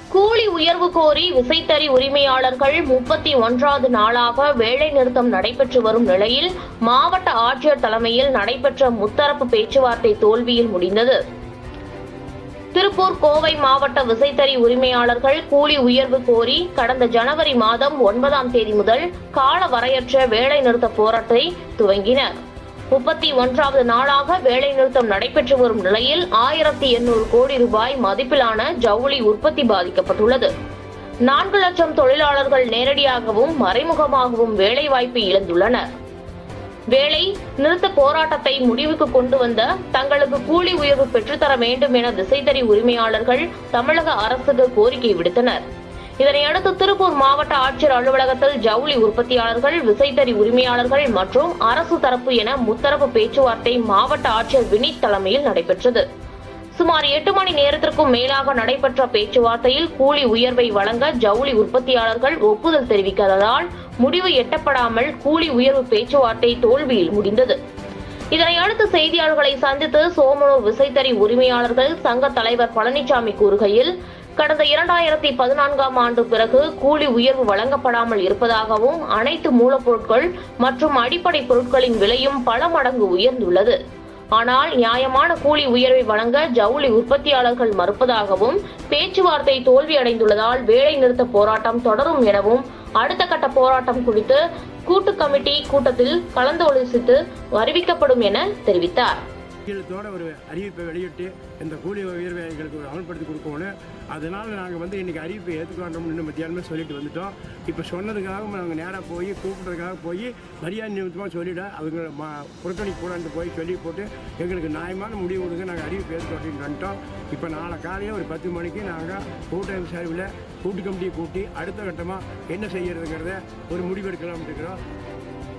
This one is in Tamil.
கூலி உயர்வு கோரி விசைத்தறி உரிமையாளர்கள் முப்பத்தி ஒன்றாவது நாளாக வேலை நிறுத்தம் நடைபெற்று வரும் நிலையில் மாவட்ட ஆட்சியர் தலைமையில் நடைபெற்ற முத்தரப்பு பேச்சுவார்த்தை தோல்வியில் முடிந்தது திருப்பூர் கோவை மாவட்ட விசைத்தறி உரிமையாளர்கள் கூலி உயர்வு கோரி கடந்த ஜனவரி மாதம் ஒன்பதாம் தேதி முதல் கால வரையற்ற வேலை நிறுத்த போராட்டத்தை துவங்கினர் முப்பத்தி ஒன்றாவது நாளாக வேலை நிறுத்தம் நடைபெற்று வரும் நிலையில் ஆயிரத்தி எண்ணூறு கோடி ரூபாய் மதிப்பிலான ஜவுளி உற்பத்தி பாதிக்கப்பட்டுள்ளது நான்கு லட்சம் தொழிலாளர்கள் நேரடியாகவும் மறைமுகமாகவும் வேலைவாய்ப்பு இழந்துள்ளனர் வேலை நிறுத்த போராட்டத்தை முடிவுக்கு கொண்டு வந்த தங்களுக்கு கூலி உயர்வு பெற்றுத்தர வேண்டும் என திசைத்தறி உரிமையாளர்கள் தமிழக அரசுக்கு கோரிக்கை விடுத்தனர் இதனையடுத்து திருப்பூர் மாவட்ட ஆட்சியர் அலுவலகத்தில் ஜவுளி உற்பத்தியாளர்கள் விசைத்தறி உரிமையாளர்கள் மற்றும் அரசு தரப்பு என முத்தரப்பு பேச்சுவார்த்தை மாவட்ட ஆட்சியர் வினித் தலைமையில் நடைபெற்றது சுமார் எட்டு மணி நேரத்திற்கும் மேலாக நடைபெற்ற பேச்சுவார்த்தையில் கூலி உயர்வை வழங்க ஜவுளி உற்பத்தியாளர்கள் ஒப்புதல் தெரிவிக்காததால் முடிவு எட்டப்படாமல் கூலி உயர்வு பேச்சுவார்த்தை தோல்வியில் முடிந்தது இதனை அடுத்து செய்தியாளர்களை சந்தித்து சோமனூர் விசைத்தறி உரிமையாளர்கள் சங்க தலைவர் பழனிசாமி கூறுகையில் கடந்த இரண்டாயிரத்தி பதினான்காம் ஆண்டு பிறகு கூலி உயர்வு வழங்கப்படாமல் இருப்பதாகவும் அனைத்து மூலப்பொருட்கள் மற்றும் அடிப்படை பொருட்களின் விலையும் பல மடங்கு உயர்ந்துள்ளது ஆனால் நியாயமான கூலி உயர்வை வழங்க ஜவுளி உற்பத்தியாளர்கள் மறுப்பதாகவும் பேச்சுவார்த்தை தோல்வியடைந்துள்ளதால் வேலை நிறுத்த போராட்டம் தொடரும் எனவும் அடுத்த கட்ட போராட்டம் குறித்து கூட்டு கமிட்டி கூட்டத்தில் கலந்தாலோசித்து அறிவிக்கப்படும் என தெரிவித்தார் கீழத்தோட ஒரு அறிவிப்பை வெளியிட்டு இந்த கூலி உயர்வை எங்களுக்கு அமல்படுத்தி கொடுக்கணும் அதனால் நாங்கள் வந்து இன்றைக்கி அறிவிப்பை ஏற்றுக்கொண்டோம்னு மத்தியானமே சொல்லிட்டு வந்துட்டோம் இப்போ சொன்னதுக்காக நாங்கள் நேராக போய் கூப்பிட்றதுக்காக போய் மரியாதை நிமித்தமாக சொல்லிவிட அவங்க ம புறக்கணிக்கு கூடாண்டு போய் சொல்லி போட்டு எங்களுக்கு நியாயமான முடிவு கொடுங்க நாங்கள் அறிவிப்பு ஏற்றுக்கொண்டு வந்துட்டோம் இப்போ நாளை காலையில் ஒரு பத்து மணிக்கு நாங்கள் கூட்டம் சார்பில் கூட்டு கமிட்டியை கூட்டி அடுத்த கட்டமாக என்ன செய்யறதுங்கிறத ஒரு முடிவெடுக்கலாம்னு இருக்கிறோம்